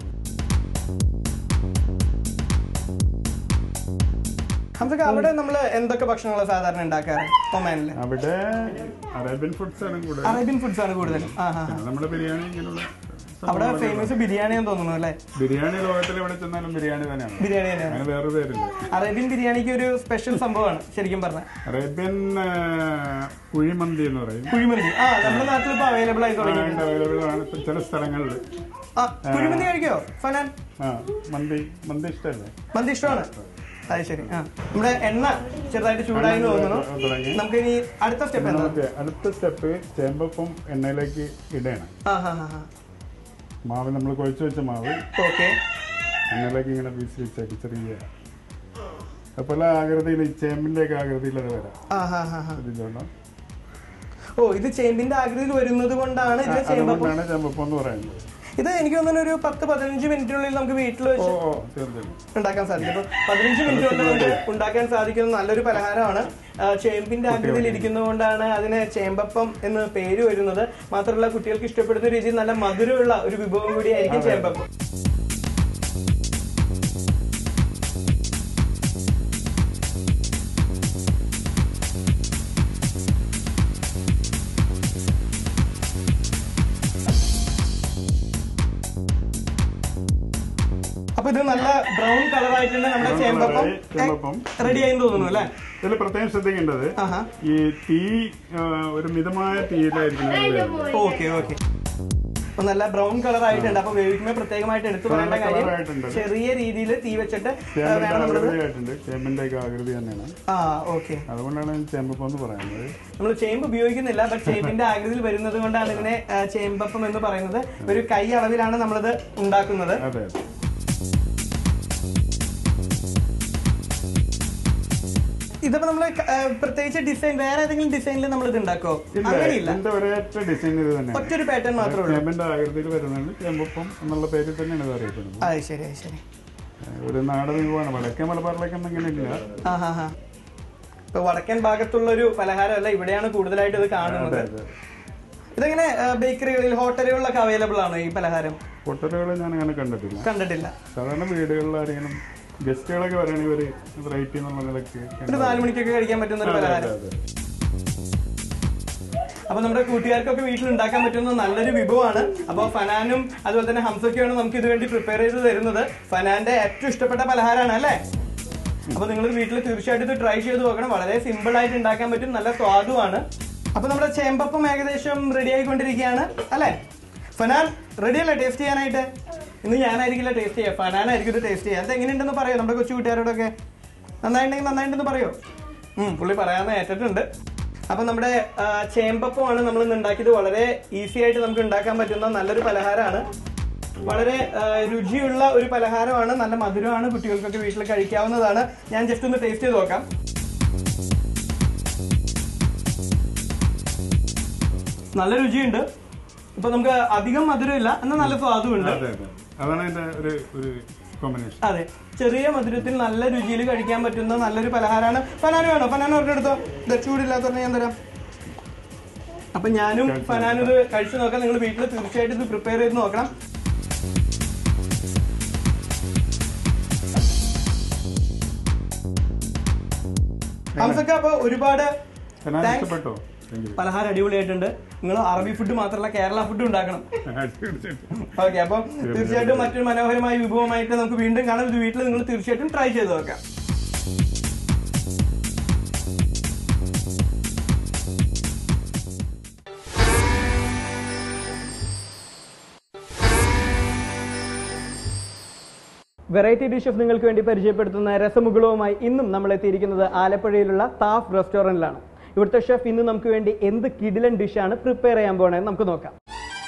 ഹംസക്ക അവിടെ നമ്മൾ എന്തൊക്കെ ഭക്ഷണങ്ങൾ സാധാരണ ഉണ്ടാക്കാറ് ഒമാനില് അവിടെ അറേബ്യൻ ഫുഡ്സ് ആണ് കൂടുതൽ അറേബ്യൻ ഫുഡ്സ് ആണ് കൂടുതലും ആ ഹാ പിന്നെ നമ്മുടെ ബിരിയാണി ഇങ്ങനെയുള്ള അവിടെ ഫേമസ് ബിരിയാണി എന്ന് തോന്നുന്നു അല്ലേ ബിരിയാണി ലോകത്തിൽ എവിടെ ചെന്നാലും ബിരിയാണി തന്നെയാണ് ബിരിയാണി തന്നെയാണ് അങ്ങനെ വേറെ പേരില്ല അറേബ്യൻ ബിരിയാണിക്ക് ഒരു സ്പെഷ്യൽ സംഭവമാണ് ശരിക്കും പറഞ്ഞാൽ അറേബ്യൻ ആ, കുഴിമന്തി എന്ന് പറയും കുഴിമന്തി ആ നമ്മുടെ നാട്ടിൽ ഇപ്പൊ അവൈലബിൾ ആയി തുടങ്ങി അവൈലബിൾ ആണ് ഇപ്പൊ ചില സ്ഥലങ്ങളിൽ ആ കുഴിമന്തി കഴിക്കോ ഫനാൻ ആ മന്തി മന്തി ഇഷ്ടമല്ലേ മന്തി ഇഷ്ടമാണ് അത് ശരി ആ നമ്മുടെ എണ്ണ ചെറുതായിട്ട് ചൂടായി എന്ന് തോന്നുന്നു തുടങ്ങി നമുക്ക് ഇനി അടുത്ത സ്റ്റെപ്പ് എന്താ നമുക്ക് അടുത്ത സ്റ്റെപ്പ് ചേമ്പപ്പം എണ്ണയിലേക്ക് ഇടണം ആ ഹാ ഹാ ഹാ മാവ് നമ്മൾ കുഴച്ച് വെച്ച മാവ് ഓക്കെ എണ്ണയിലേക്ക് ഇങ്ങനെ പീസ് വെച്ചേക്ക് ചെറിയ അപ്പൊ പല ആകൃതിയിൽ ഈ ചേമ്പിന്റെ ഒക്കെ ആകൃതിയിൽ അത് വരാം ആ ഹാ ഹാ ഹാ ഇതിലുണ്ടോ ഓ ഇത് ചേമ്പിന്റെ ആകൃതിയിൽ വരുന്നത് കൊണ്ടാണ് ഇതിന് ചേമ്പപ്പം അതുകൊണ്ടാണ് ചേമ്പപ്പം എന്ന് പറയുന്നത് ഇത് എനിക്ക് തോന്നുന്നു ഒരു പത്ത് പതിനഞ്ച് മിനിറ്റിനുള്ളിൽ നമുക്ക് വീട്ടിൽ ഓ വെച്ച് ഓ തീർച്ചയായും ഉണ്ടാക്കാൻ സാധിക്കും അപ്പൊ പതിനഞ്ച് മിനിറ്റ് കൊണ്ട് നമുക്ക് ഉണ്ടാക്കാൻ സാധിക്കുന്ന നല്ലൊരു പലഹാരമാണ് ആ, ചേമ്പിന്റെ ആകൃതിയിൽ ഇരിക്കുന്നതുകൊണ്ടാണ് അതിന് ചേമ്പപ്പം എന്ന് പേര് വരുന്നത് മാത്രമല്ല കുട്ടികൾക്ക് ഇഷ്ടപ്പെടുന്ന രീതിയിൽ നല്ല മധുരമുള്ള ഒരു വിഭവം കൂടിയായിരിക്കും ചേമ്പപ്പം അപ്പൊ ഇത് നല്ല ബ്രൗൺ കളർ ആയിട്ടുണ്ട് നമ്മുടെ ചേമ്പപ്പം ചേമ്പപ്പം റെഡി ആയി തോന്നുന്നു അല്ലേ ഇതിൽ പ്രത്യേകം ശ്രദ്ധിക്കേണ്ടത് ആഹാ ഈ തീ ആ, ഒരു മിതമായ തീയിലായിരിക്കണം നമ്മൾ വേവിക്കുന്നത്. ഓക്കെ ഓക്കെ അപ്പൊ നല്ല ബ്രൗൺ കളർ ആയിട്ടുണ്ട് അപ്പൊ വേവിക്കുമ്പോൾ പ്രത്യേകമായിട്ട് എടുത്തു പറയേണ്ട നല്ല കാര്യം colour ആയിട്ടുണ്ട്. ചെറിയ രീതിയിൽ തീ വെച്ചിട്ട് ആ, ചേമ്പിന്റെ വേണം നമ്മളത് ആകൃതിയായിട്ടുണ്ട് ചേമ്പിന്റെ ഒക്കെ ആകൃതി തന്നെയാണ് ആ ഓക്കെ അതുകൊണ്ടാണ് ഞാൻ ചേമ്പപ്പം എന്ന് പറയുന്നത് നമ്മൾ ചേമ്പ് ഉപയോഗിക്കുന്നില്ല ബട്ട് ചേമ്പിന്റെ ആകൃതിയിൽ വരുന്നത് കൊണ്ടാണ് ഇതിനെ ആ, ചേമ്പപ്പം എന്ന് പറയുന്നത് ഒരു കൈ അളവിലാണ് നമ്മളിത് ഉണ്ടാക്കുന്നത് അതെ അതെ ഇതിപ്പോ നമ്മൾ പ്രത്യേകിച്ച് ഡിസൈൻ വേറെ ഏതെങ്കിലും ഡിസൈനിൽ നമ്മൾ ഇത് ഉണ്ടാക്കോ ഇല്ല അങ്ങനെയില്ല ഇതിന്റെ ഒരേറ്റ ഡിസൈൻ ഇത് തന്നെയാണ് ഒറ്റൊരു പാറ്റേൺ മാത്രമേ ഉള്ളൂ ചേമ്പിന്റെ ആകൃതിയിൽ വരുന്നത് ചേമ്പപ്പം എന്നുള്ള പേരിൽ തന്നെയാണ് ഇത് അറിയപ്പെടുന്നത് അത് ശരി അത് ശരി ഒരു നാടൻ വിഭവമാണ് വടക്കേ മലബാറിലേക്കൊന്നും ഇങ്ങനെ ഇല്ല ആ ഹാ ഹാ ഇപ്പൊ വടക്കൻ ഭാഗത്തുള്ള ഒരു പലഹാരമല്ല ഇവിടെയാണ് കൂടുതലായിട്ട് ഇത് കാണുന്നത് അതെ അതെ ഇതെങ്ങനെ ബേക്കറികളിൽ ഹോട്ടലുകളിലൊക്കെ അവൈലബിൾ ആണോ ഈ പലഹാരം ഹോട്ടലുകൾ ഞാൻ അങ്ങനെ കണ്ടിട്ടില്ല കണ്ടിട്ടില്ല സാധാരണ വീടുകളിൽ ആരെങ്കിലും ഗസ്റ്റുകളൊക്കെ വരികയാണെങ്കിൽ ഒരു വെറൈറ്റി എന്നുള്ള നിലയ്ക്ക് ഒരു നാല് മണിക്കൊക്കെ കഴിക്കാൻ പറ്റുന്ന ഒരു അതെ, പലഹാരം അതെ. അപ്പൊ നമ്മുടെ കൂട്ടുകാർക്കൊക്കെ വീട്ടിൽ ഉണ്ടാക്കാൻ പറ്റുന്ന നല്ലൊരു വിഭവമാണ് അപ്പൊ ഫനാനും അതുപോലെ തന്നെ ഹംസൊക്കെയാണ് നമുക്ക് ഇത് വേണ്ടി പ്രിപ്പയർ ചെയ്ത് തരുന്നത് ഫനാന്റെ ഏറ്റവും ഇഷ്ടപ്പെട്ട പലഹാരമാണ് അല്ലേ അപ്പൊ നിങ്ങൾ വീട്ടിൽ തീർച്ചയായിട്ടും ഇത് ട്രൈ ചെയ്ത് നോക്കണം വളരെ സിമ്പിൾ ആയിട്ട് ഉണ്ടാക്കാൻ പറ്റും നല്ല സ്വാദുമാണ് അപ്പൊ നമ്മുടെ ചേമ്പപ്പം ഏകദേശം റെഡി ആയിക്കൊണ്ടിരിക്കുകയാണ് അല്ലേ ഫനാൻ റെഡി അല്ലേ ടേസ്റ്റ് ചെയ്യാനായിട്ട് ഇന്ന് ഞാനായിരിക്കില്ല ടേസ്റ്റ് ചെയ്യുക ഫനാനായിരിക്കും ഇത് ടേസ്റ്റ് ചെയ്യുക അത് എങ്ങനെയുണ്ടെന്ന് പറയോ നമ്മുടെ കൊച്ചു കൂട്ടുകാരോടൊക്കെ നന്നായിട്ടുണ്ടെങ്കിൽ നന്നായിട്ടുണ്ടെന്ന് പറയോ ഉം, പുള്ളി പറയാന്ന് ഏറ്റിട്ടുണ്ട് അപ്പൊ നമ്മുടെ ആ, ചേമ്പപ്പമാണ് നമ്മൾ ഇന്ന് ഉണ്ടാക്കിയത് വളരെ ഈസി ആയിട്ട് നമുക്ക് ഉണ്ടാക്കാൻ പറ്റുന്ന നല്ലൊരു പലഹാരമാണ് വളരെ ആ, രുചിയുള്ള ഒരു പലഹാരമാണ് നല്ല മധുരമാണ് കുട്ടികൾക്കൊക്കെ വീട്ടിൽ കഴിക്കാവുന്നതാണ് ഞാൻ ജസ്റ്റ് ഒന്ന് ടേസ്റ്റ് ചെയ്ത് നോക്കാം നല്ല രുചിയുണ്ട് ഇപ്പൊ നമുക്ക് അധികം മധുരമില്ല എന്നാൽ നല്ല സ്വാദുമുണ്ട് അതെ അതെ അതാണ് അതിന്റെ ഒരു ഒരു കോമ്പിനേഷൻ അതെ ചെറിയ മധുരത്തിൽ നല്ല രുചിയിൽ കഴിക്കാൻ പറ്റുന്ന നല്ലൊരു പലഹാരമാണ് ഫനാന് വേണോ ഫനാൻ ഒരെടുത്തോ ഇത് ചൂടില്ലാത്ത ഞാൻ തരാം അപ്പൊ ഞാനും ഫനാനും ഇത് കഴിച്ചു നോക്കാം നിങ്ങൾ വീട്ടിൽ തീർച്ചയായിട്ടും ഇത് പ്രിപ്പയർ ചെയ്ത് നോക്കണം ഹംസക്ക അപ്പൊ ഒരുപാട് എന്നാ Thanks. ഇഷ്ടപ്പെട്ടോ Thank you. പലഹാരം അടിപൊളിയായിട്ടുണ്ട് നിങ്ങൾ അറബി ഫുഡ് മാത്രമല്ല കേരള ഫുഡ് ഉണ്ടാക്കണം തീർച്ചയായിട്ടും. ഓക്കെ അപ്പം തീർച്ചയായിട്ടും മറ്റൊരു മനോഹരമായ വിഭവമായിട്ട് നമുക്ക് വീണ്ടും കാണാം ഇത് വീട്ടിൽ നിങ്ങൾ തീർച്ചയായിട്ടും ട്രൈ ചെയ്ത് നോക്കാം വെറൈറ്റി ഡിഷസ് നിങ്ങൾക്ക് വേണ്ടി പരിചയപ്പെടുത്തുന്ന രസമുകുളവുമായി ഇന്നും നമ്മൾ എത്തിയിരിക്കുന്നത് ആലപ്പുഴയിലുള്ള താഫ് റെസ്റ്റോറൻറ്റിലാണ് ഇവിടുത്തെ ഷെഫ് ഇന്ന് നമുക്ക് വേണ്ടി എന്ത് കിടിലൻ ഡിഷാണ് പ്രിപ്പയർ ചെയ്യാൻ പോകണമെന്ന് നമുക്ക് നോക്കാം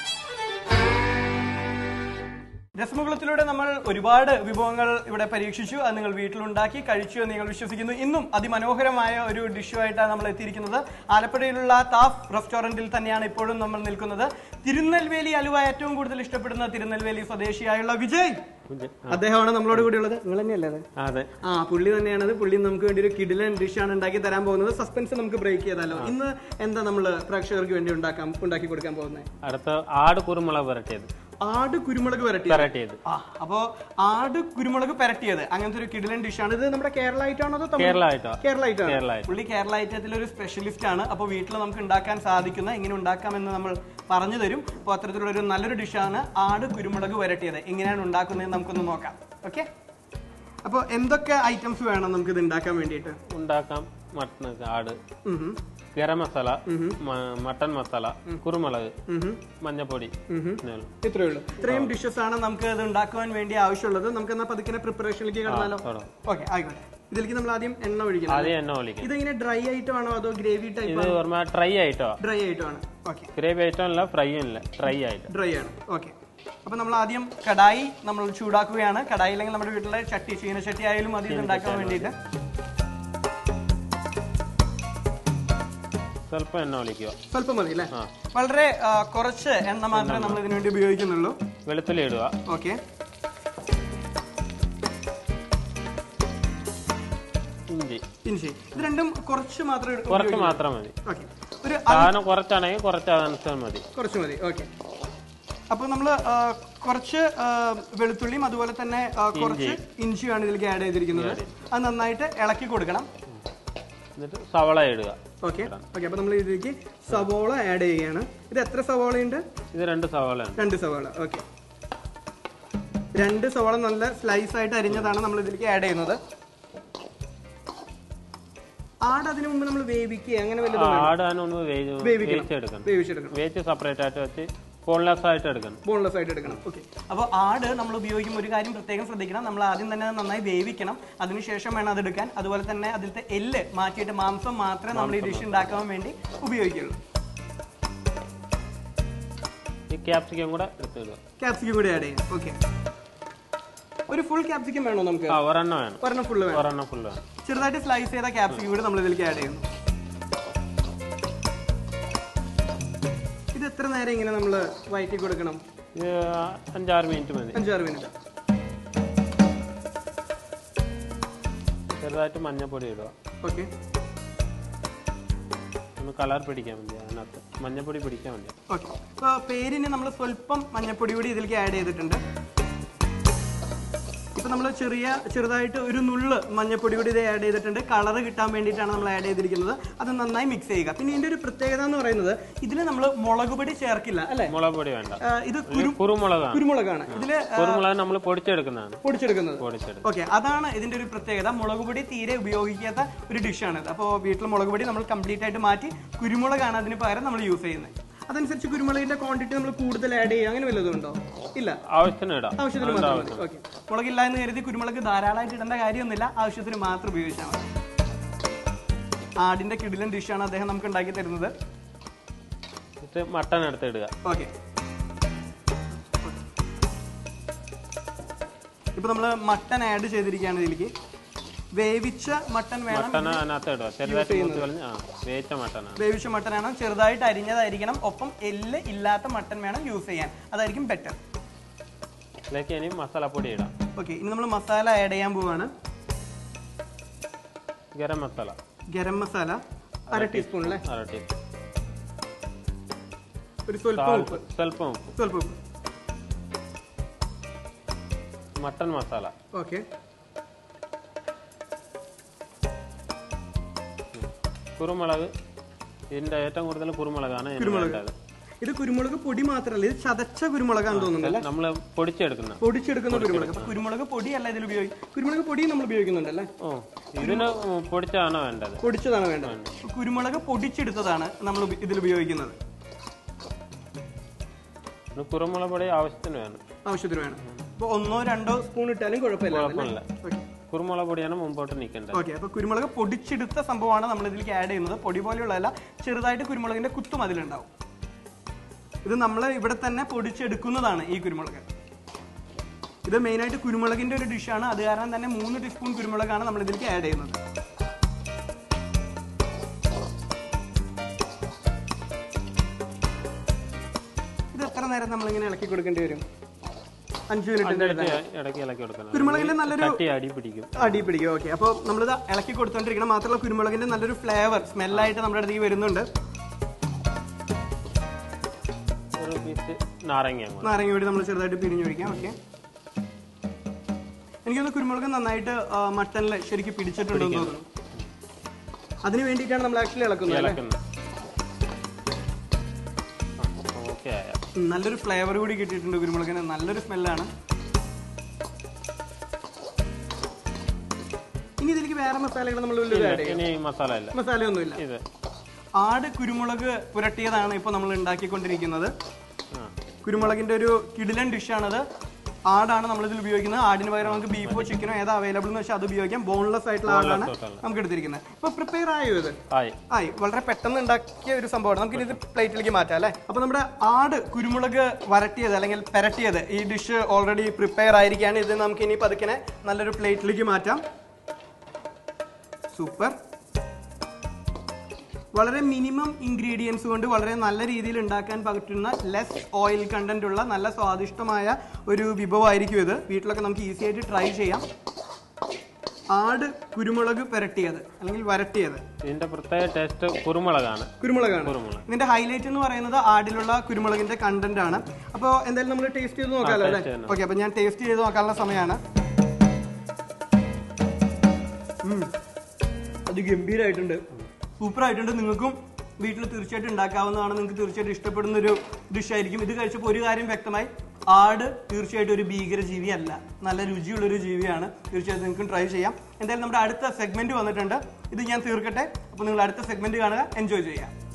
രസമുകുളത്തിലൂടെ നമ്മൾ ഒരുപാട് വിഭവങ്ങൾ ഇവിടെ പരീക്ഷിച്ചു അത് നിങ്ങൾ വീട്ടിലുണ്ടാക്കി കഴിച്ചു എന്ന് നിങ്ങൾ വിശ്വസിക്കുന്നു ഇന്നും അതിമനോഹരമായ ഒരു ഡിഷുമായിട്ടാണ് നമ്മൾ എത്തിയിരിക്കുന്നത് ആലപ്പുഴയിലുള്ള താഫ് റെസ്റ്റോറന്റിൽ തന്നെയാണ് ഇപ്പോഴും നമ്മൾ നിൽക്കുന്നത് തിരുനെൽവേലി അലുവ ഏറ്റവും കൂടുതൽ ഇഷ്ടപ്പെടുന്ന തിരുനെൽവേലി സ്വദേശിയായുള്ള വിജയ് അദ്ദേഹമാണ് നമ്മളോട് കൂടി ഉള്ളത് നിങ്ങൾ തന്നെയല്ലേ അത് അതെ ആ പുള്ളി തന്നെയാണത് പുള്ളി നമുക്ക് വേണ്ടി ഒരു കിടിലൻ ഡിഷാണ് ഉണ്ടാക്കി തരാൻ പോകുന്നത് സസ്പെൻസ് നമുക്ക് ബ്രേക്ക് ചെയ്താലോ ഇന്ന് എന്താ നമ്മൾ പ്രേക്ഷകർക്ക് വേണ്ടി ഉണ്ടാക്കാൻ ഉണ്ടാക്കി കൊടുക്കാൻ പോകുന്നത് അടുത്ത ആട് കുരുമുളക് പുരട്ടിയത് ആട് കുരുമുളക് വരട്ടി പുരട്ടിയത് ആ അപ്പോ ആട് കുരുമുളക് പെരട്ടിയത് അങ്ങനത്തെ ഒരു കിടിലൻ ഡിഷാണ് ഇത് നമ്മുടെ കേരള ഐറ്റാണോ അതോ തമിഴ്? കേരള ഐറ്റാ. കേരള ഐറ്റാണ് കേരള ഐറ്റം. പുള്ളി കേരള ഐറ്റത്തിൽ ഒരു സ്പെഷ്യലിസ്റ്റ് ആണ് അപ്പോൾ വീട്ടിൽ നമുക്ക് ഉണ്ടാക്കാൻ സാധിക്കുന്ന എങ്ങനെ ഉണ്ടാക്കാമെന്ന് നമ്മൾ പറഞ്ഞു തരും അപ്പോൾ അത്തരത്തിലുള്ള ഒരു നല്ലൊരു ഡിഷാണ് ആട് കുരുമുളക് വരട്ടിയത് എങ്ങനെയാണ് ഉണ്ടാക്കുന്നത് നമുക്കൊന്ന് നോക്കാം ഓക്കെ അപ്പോൾ എന്തൊക്കെ ഐറ്റംസ് വേണം നമുക്ക് ഇത് ഉണ്ടാക്കാൻ വേണ്ടിയിട്ട് ഉണ്ടാക്കാം മട്ടൺ ആട് ഉം ഹും. ഗരം മസാല മ- മട്ടൻ മസാല കുരുമുളക് ഉം ഹും. മഞ്ഞപ്പൊടി ഇതേ ഉള്ളൂ. ഇത്രയേ ഉള്ളൂ ഇത്രയും ഡിഷസ് ആണ് നമുക്ക് ഇത് ഉണ്ടാക്കുവാൻ വേണ്ടി ആവശ്യമുള്ളത് നമുക്ക് എന്നാൽ പതുക്കിനെ പ്രിപ്പറേഷനിലേക്ക് കടന്നാലോ തുടങ്ങാം. ഓക്കെ ആയിക്കോട്ടെ ഇതിലേക്ക് നമ്മൾ ആദ്യം എണ്ണ ഒഴിക്കണം ആദ്യം എണ്ണ ഒളിക്കും ഇതെങ്ങനെ ഡ്രൈ ആയിട്ടാണോ അതോ ഗ്രേവി ടൈപ്പ് ഇത് ഓർമ്മ ട്രൈ ആയിട്ടോ ഡ്രൈ ആയിട്ടാണ് ഓക്കെ ഗ്രേവി ആയിട്ടോ അല്ല ഫ്രൈയും ഇല്ല ട്രൈ ആയിട്ട് ഡ്രൈ ആണ് ഓക്കെ അപ്പൊ നമ്മൾ ആദ്യം കടായി നമ്മൾ ചൂടാക്കുകയാണ് കടായി അല്ലെങ്കിൽ നമ്മുടെ വീട്ടിലെ ചട്ടി ചീനച്ചട്ടി ആയാലും മതി ഇത് ഉണ്ടാക്കാൻ വേണ്ടിയിട്ട് സ്വല്പം എണ്ണ ഒളിക്കുക സ്വല്പം മതി അല്ലേ വളരെ ആ, കുറച്ച് എണ്ണ മാത്രമേ നമ്മൾ ഇതിനു വേണ്ടി ഉപയോഗിക്കുന്നുള്ളൂ വെളുത്തുള്ളി ഇടുക ഓക്കെ ഇഞ്ചി ഇഞ്ചി ഇത് രണ്ടും കുറച്ച് മാത്രമേ എടുക്കൂ കുറച്ച് മാത്രം മതി ഓക്കെ ഒരു സാധനം കുറച്ചാണെങ്കിൽ കുറച്ച് അതനുസരിച്ച് മതി കുറച്ച് മതി ഓക്കെ അപ്പൊ നമ്മൾ കുറച്ച് ആ, വെളുത്തുള്ളിയും അതുപോലെ തന്നെ ആ, കുറച്ച് ഇഞ്ചിയാണ് ഇതിലേക്ക് ആഡ് ചെയ്തിരിക്കുന്നത് അത് നന്നായിട്ട് ഇളക്കി കൊടുക്കണം എന്നിട്ട് സവള ഇടുക ഓക്കെ ഓക്കെ അപ്പൊ നമ്മൾ ഇതിലേക്ക് സവോള ആഡ് ചെയ്യുകയാണ് ഇത് എത്ര സവോളയുണ്ട് ഇത് രണ്ട് സവളയാണ് രണ്ട് സവോള ഓക്കെ രണ്ട് സവോള നല്ല സ്ലൈസ് ആയിട്ട് അരിഞ്ഞതാണ് നമ്മൾ ഇതിലേക്ക് ആഡ് ചെയ്യുന്നത് ആട് അതിനു മുമ്പ് നമ്മൾ വേവിക്കുക അങ്ങനെ വല്ലതും ആടാനൊന്ന് വേവിച്ചെടുക്കണം വേവിച്ചെടുക്കണം വേവിച്ച് സെപ്പറേറ്റ് ആയിട്ട് വെച്ച് ബോൺലെസ് ആയിട്ട് എടുക്കണം ബോൺലെസ് ആയിട്ട് എടുക്കണം ഓക്കെ അപ്പോൾ ആട് നമ്മൾ ഉപയോഗിക്കുമ്പോൾ ഒരു കാര്യം പ്രത്യേകം ശ്രദ്ധിക്കണം നമ്മൾ ആദ്യം തന്നെ അത് നന്നായി വേവിക്കണം അതിനുശേഷം വേണം അത് എടുക്കാൻ അതുപോലെ തന്നെ അതിലത്തെ എല്ല് മാറ്റിയിട്ട് മാംസം മാത്രമേ നമ്മൾ ഈ ഡിഷ് ഉണ്ടാക്കാൻ വേണ്ടി ഉപയോഗിക്കുള്ളൂ ഈ ക്യാപ്സിക്കം കൂടെ എടുത്തിടുക ക്യാപ്സിക്കം കൂടി ആഡ് ചെയ്യാം ഓക്കെ ഒരു ഫുൾ ക്യാപ്സിക്കം വേണോ നമുക്ക് ആ ഒരെണ്ണം വേണം ഒരെണ്ണം ഫുള്ള് വേണം ഒരെണ്ണം ഫുള്ള് വേണം ചെറുതായിട്ട് സ്ലൈസ് ചെയ്ത ക്യാപ്സിക്കം കൂടി നമ്മൾ ഇതിലേക്ക് ആഡ് ചെയ്യുന്നു ഇത് എത്ര നേരം ഇങ്ങനെ നമ്മൾ വയറ്റി കൊടുക്കണം ഇത് അഞ്ചാറ് മിനിറ്റ് മതി അഞ്ചാറ് മിനിറ്റ് ചെറുതായിട്ട് മഞ്ഞപ്പൊടി ഇടുക ഓക്കെ ഒന്ന് കളർ പിടിക്കാൻ വേണ്ടി അതിനകത്ത് മഞ്ഞപ്പൊടി പിടിക്കാൻ വേണ്ടി ഓക്കെ അപ്പോൾ പേരിന് നമ്മൾ സ്വല്പം മഞ്ഞപ്പൊടി കൂടി ഇതിലേക്ക് ആഡ് ചെയ്തിട്ടുണ്ട് ഇപ്പൊ നമ്മൾ ചെറിയ ചെറുതായിട്ട് ഒരു നുള്ള് മഞ്ഞപ്പൊടി കൂടി ഇത് ആഡ് ചെയ്തിട്ടുണ്ട് കളർ കിട്ടാൻ വേണ്ടിയിട്ടാണ് നമ്മൾ ആഡ് ചെയ്തിരിക്കുന്നത് അത് നന്നായി മിക്സ് ചെയ്യുക പിന്നെ ഇതിന്റെ ഒരു പ്രത്യേകത എന്ന് പറയുന്നത് ഇതിൽ നമ്മൾ മുളക് പൊടി ചേർക്കില്ല അല്ലെ മുളക് പൊടി വേണ്ട ഇത് കുരു കുരുമുളകാണ് കുരുമുളകാണ് ഇതില് കുരുമുളക് നമ്മൾ പൊടിച്ചെടുക്കുന്നതാണ് പൊടിച്ചെടുക്കുന്നത് പൊടിച്ചെടുക്കും ഓക്കെ അതാണ് ഇതിന്റെ ഒരു പ്രത്യേകത മുളക് പൊടി തീരെ ഉപയോഗിക്കാത്ത ഒരു ഡിഷാണ് ഇത് അപ്പോൾ വീട്ടിൽ മുളക് പൊടി നമ്മൾ കംപ്ലീറ്റ് ആയിട്ട് മാറ്റി കുരുമുളകാണ് അതിന് പകരം നമ്മൾ യൂസ് ചെയ്യുന്നത് അതനുസരിച്ച് കുരുമുളകിന്റെ ക്വാണ്ടിറ്റി നമ്മൾ കൂടുതൽ ആഡ് ചെയ്യുക അങ്ങനെ വല്ലതും ഉണ്ടോ ഇല്ല ആവശ്യത്തിന് ഇടാം ആവശ്യത്തിന് മാത്രം മതി ഓക്കെ മുളകില്ല എന്ന് കരുതി കുരുമുളക് ധാരാളമായിട്ട് ഇടേണ്ട കാര്യമൊന്നുമില്ല ആവശ്യത്തിന് മാത്രം ഉപയോഗിച്ചാൽ മതി ആടിന്റെ കിടിലൻ ഡിഷാണ് അദ്ദേഹം നമുക്ക് ഉണ്ടാക്കി തരുന്നത് എന്നിട്ട് മട്ടൺ എടുത്ത് ഇടുക ഓക്കെ ഇപ്പൊ നമ്മള് മട്ടൺ ആഡ് ചെയ്തിരിക്കുകയാണ് ഇതിലേക്ക് വേവിച്ച മട്ടൺ വേണം മട്ടൺ അതിനകത്ത് ഇടുക ചെറുതായിട്ട് മൂത്ത് കളഞ്ഞ് ആ വേവിച്ച മട്ടനാണ് വേവിച്ച മട്ടൺ വേണം ചെറുതായിട്ട് അരിഞ്ഞതായിരിക്കണം ഒപ്പം എല്ല് ഇല്ലാത്ത മട്ടൺ വേണം യൂസ് ചെയ്യാൻ അതായിരിക്കും ബെറ്റർ ഇതിലേക്ക് ഇനി മസാലപ്പൊടി ഇടാം ഓക്കെ ഇനി നമ്മൾ മസാല ആഡ് ചെയ്യാൻ പോവാണ് ഗരം മസാല ഗരം മസാല അര ടീസ്പൂൺ അല്ലേ അര ടീസ്പൂൺ ഒരു സ്വല്പം ഉപ്പ് സ്വല്പം ഉപ്പ് സ്വല്പം ഉപ്പ് മട്ടൺ മസാല ഓക്കെ കുരുമുളക് ഇതിന്റെ ഏറ്റവും കൂടുതൽ കുരുമുളകാണ് ഇതിന് വേണ്ടത് ഇത് കുരുമുളക് പൊടി മാത്രമല്ല ഇത് ചതച്ച കുരുമുളകാന്ന് തോന്നുന്നു അല്ലേ നമ്മൾ പൊടിച്ചെടുക്കുന്ന പൊടിച്ചെടുക്കുന്ന കുരുമുളക് അപ്പൊ കുരുമുളക് പൊടിയല്ല ഇതിൽ ഉപയോഗിക്കും കുരുമുളക് പൊടി നമ്മൾ ഉപയോഗിക്കുന്നുണ്ടല്ലേ ഓ ഇതിന് പൊടിച്ചാണ് വേണ്ടത് പൊടിച്ചതാണ് വേണ്ടത് അപ്പൊ കുരുമുളക് പൊടിച്ചെടുത്തതാണ് നമ്മൾ ഉപ- ഇതിൽ ഉപയോഗിക്കുന്നത് ഇത് കുരുമുളക് പൊടി ആവശ്യത്തിന് വേണം ആവശ്യത്തിന് വേണം അപ്പൊ ഒന്നോ രണ്ടോ സ്പൂൺ ഇട്ടാലും കുഴപ്പമില്ല കുഴപ്പമില്ല കുരുമുളക് പൊടിയാണ് മുമ്പോട്ട് നിൽക്കേണ്ടത് ഓക്കെ അപ്പൊ കുരുമുളക് പൊടിച്ചെടുത്ത സംഭവമാണ് നമ്മൾ ഇതിലേക്ക് ആഡ് ചെയ്യുന്നത് പൊടി പോലെയുള്ളതല്ല ചെറുതായിട്ട് കുരുമുളകിന്റെ കുത്തും അതിലുണ്ടാവും ഇത് നമ്മൾ ഇവിടെ തന്നെ പൊടിച്ചെടുക്കുന്നതാണ് ഈ കുരുമുളക് ഇത് മെയിനായിട്ട് കുരുമുളകിന്റെ ഒരു ഡിഷാണ് അത് കാരണം തന്നെ മൂന്ന് ടീസ്പൂൺ കുരുമുളകാണ് നമ്മൾ ഇതിലേക്ക് ആഡ് ചെയ്യുന്നത് ഇത് എത്ര നേരം നമ്മളിങ്ങനെ ഇളക്കി കൊടുക്കേണ്ടി വരും അഞ്ചു മിനിറ്റിന്റെ ഇടയ്ക്ക് ഇടയ്ക്ക് ഇളക്കി കൊടുക്കണം കുരുമുളകിന്റെ നല്ലൊരു തട്ടി അടി പിടിക്കും അടി പിടിക്കും ഓക്കെ അപ്പോൾ നമ്മളിത് ഇളക്കി കൊടുത്തോണ്ടിരിക്കണം മാത്രമല്ല കുരുമുളകിന്റെ നല്ലൊരു ഫ്ലേവർ സ്മെല്ലായിട്ട് നമ്മുടെ അടുത്ത് ഈ വരുന്നുണ്ട് ഒരു പീസ് നാരങ്ങ അങ്ങോട്ട് നാരങ്ങ കൂടി നമ്മൾ ചെറുതായിട്ട് പിരിഞ്ഞൊഴിക്കാം ഓക്കെ എനിക്കൊന്ന് കുരുമുളക് നന്നായിട്ട് മട്ടനിൽ ശരിക്കും പിടിച്ചിട്ടുണ്ടെന്ന് തോന്നുന്നു അതിന് വേണ്ടിയിട്ടാണ് നമ്മൾ ആക്ച്വലി ഇളക്കുന്നത് അല്ലേ ഇളക്കുന്നു ഓക്കെ ആയ ഉം, നല്ലൊരു ഫ്ലേവർ കൂടി കിട്ടിയിട്ടുണ്ട് കുരുമുളകിന് നല്ലൊരു സ്മെല്ലാണ് ഇനി ഇതിലേക്ക് വേറെ മസാലകൾ നമ്മൾ ആഡ് ചെയ്യും ഇനി മസാല ഇല്ല മസാലയൊന്നുമില്ല ഇത് ആട് കുരുമുളക് പുരട്ടിയതാണ് ഇപ്പോൾ നമ്മൾ ഉണ്ടാക്കിക്കൊണ്ടിരിക്കുന്നത് ആ കുരുമുളകിന്റെ ഒരു കിടിലൻ ഡിഷാണത് ആടാണ് നമ്മൾ ഇതിൽ ഉപയോഗിക്കുന്നത് ആടിന് പകരം നമുക്ക് ബീഫോ ചിക്കനോ ഏതാ അവൈലബിൾ എന്ന് വെച്ചാൽ അത് ഉപയോഗിക്കാം ബോൺലെസ് ആയിട്ടുള്ള ആടാണ് നമുക്ക് എടുത്തിരിക്കുന്നത് ഇപ്പൊ പ്രിപ്പയർ ആയോ ഇത് ആയി ആയി വളരെ പെട്ടെന്ന് ഉണ്ടാക്കിയ ഒരു സംഭവമാണ് നമുക്ക് ഇത് പ്ലേറ്റിലേക്ക് മാറ്റാം അല്ലേ അപ്പൊ നമ്മുടെ ആട് കുരുമുളക് വരട്ടിയത് അല്ലെങ്കിൽ പെരട്ടിയത് ഈ ഡിഷ് ഓൾറെഡി പ്രിപ്പയർ ആയിരിക്കുകയാണ് ഇത് നമുക്ക് ഇനി പതുക്കനെ നല്ലൊരു പ്ലേറ്റിലേക്ക് മാറ്റാം സൂപ്പർ വളരെ മിനിമം ഇൻഗ്രീഡിയൻസ് കൊണ്ട് വളരെ നല്ല രീതിയിൽ ഉണ്ടാക്കാൻ പറ്റുന്ന ലെസ് ഓയിൽ കണ്ടന്റ് ഉള്ള നല്ല സ്വാദിഷ്ടമായ ഒരു വിഭവമായിരിക്കും ഇത് വീട്ടിലൊക്കെ നമുക്ക് ഈസി ആയിട്ട് ട്രൈ ചെയ്യാം ആട് കുരുമുളക് പെരട്ടിയത് അല്ലെങ്കിൽ വരട്ടിയത് ഇതിന്റെ പ്രത്യേക ടേസ്റ്റ് കുരുമുളകാണ് കുരുമുളകാണ് കുരുമുളക്. ഇതിന്റെ ഹൈലൈറ്റ് എന്ന് പറയുന്നത് ആടിലുള്ള കുരുമുളകിന്റെ കണ്ടന്റ് ആണ് അപ്പോൾ എന്തായാലും നമ്മൾ ടേസ്റ്റ് ചെയ്ത് നോക്കാമല്ലോ അല്ലേ taste ചെയ്യണം. ഓക്കെ അപ്പൊ ഞാൻ ടേസ്റ്റ് ചെയ്ത് നോക്കാനുള്ള സമയമാണ് ഉം. അത് ഗംഭീരമായിട്ടുണ്ട് സൂപ്പർ ആയിട്ടുണ്ട് നിങ്ങൾക്കും വീട്ടിൽ തീർച്ചയായിട്ടും ഉണ്ടാക്കാവുന്നതാണ് നിങ്ങൾക്ക് തീർച്ചയായിട്ടും ഇഷ്ടപ്പെടുന്ന ഒരു ഡിഷ് ആയിരിക്കും ഇത് കഴിച്ചപ്പോൾ ഒരു കാര്യം വ്യക്തമായി ആട് തീർച്ചയായിട്ടും ഒരു ഭീകര ജീവിയല്ല നല്ല രുചിയുള്ള ഒരു ജീവിയാണ് തീർച്ചയായിട്ടും നിങ്ങൾക്കും ട്രൈ ചെയ്യാം എന്തായാലും നമ്മുടെ അടുത്ത സെഗ്മെന്റ് വന്നിട്ടുണ്ട് ഇത് ഞാൻ തീർക്കട്ടെ അപ്പോൾ നിങ്ങൾ അടുത്ത സെഗ്മെന്റ് കാണുക എൻജോയ് ചെയ്യാം